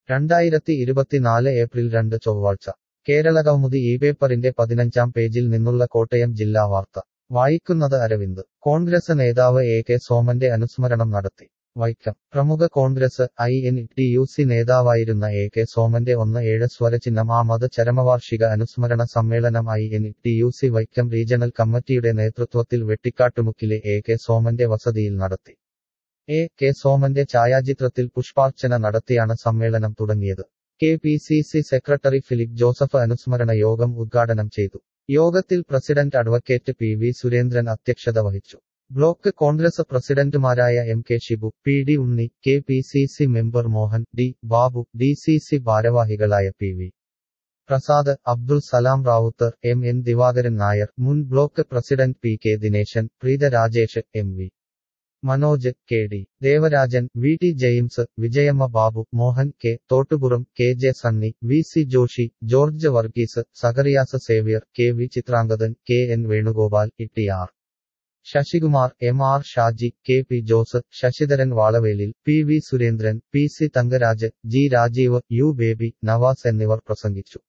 രണ്ടായിരത്തി ഇരുപത്തിനാല് ഏപ്രിൽ രണ്ട് ചൊവ്വാഴ്ച കേരളകൗമുദി ഈ പേപ്പറിന്റെ പതിനഞ്ചാം പേജിൽ നിന്നുള്ള കോട്ടയം ജില്ലാ വാർത്ത വായിക്കുന്നത് അരവിന്ദ് കോൺഗ്രസ് നേതാവ് എ കെ സോമന്റെ അനുസ്മരണം നടത്തി വൈക്കം പ്രമുഖ Congress I N T U C നേതാവായിരുന്ന എ കെ സോമന്റെ ഒന്ന് ഏഴ് സ്വരചിഹ്നം ആമത് ചരമവാർഷിക അനുസ്മരണ സമ്മേളനം I N T U C Vaikom regional കമ്മിറ്റിയുടെ നേതൃത്വത്തിൽ വെട്ടിക്കാട്ടുമുക്കിലെ എ കെ സോമന്റെ വസതിയിൽ നടത്തി എ കെ സോമന്റെ ഛായാചിത്രത്തിൽ പുഷ്പാർച്ചന നടത്തിയാണ് സമ്മേളനം തുടങ്ങിയത് K P C C secretary Philip Joseph അനുസ്മരണ യോഗം ഉദ്ഘാടനം ചെയ്തു യോഗത്തിൽ president advocate P V Surendran അധ്യക്ഷത വഹിച്ചു ബ്ലോക്ക് കോൺഗ്രസ് പ്രസിഡന്റുമാരായ M K Shibu P D Unni K P C C member Mohan D Babu D C C ഭാരവാഹികളായ P V Prasad Abdul Salam Rawther M N Divakaran Nair മുൻ block president P K Dineshan Preetha Rajesh M V Manoj K D Devarajan V T James Vijayamma Babu Mohan K Thottupuram K J Sunny V C Joshy George Varghese Zacharias Xavier K V Chitrangathan K N Venugopal E R Sasikumar M R Shaji K P Jose Sasidharan Valavelil P V Surendran P C Thankaraj G Rajeev U Baby Navas എന്നിവർ പ്രസംഗിച്ചു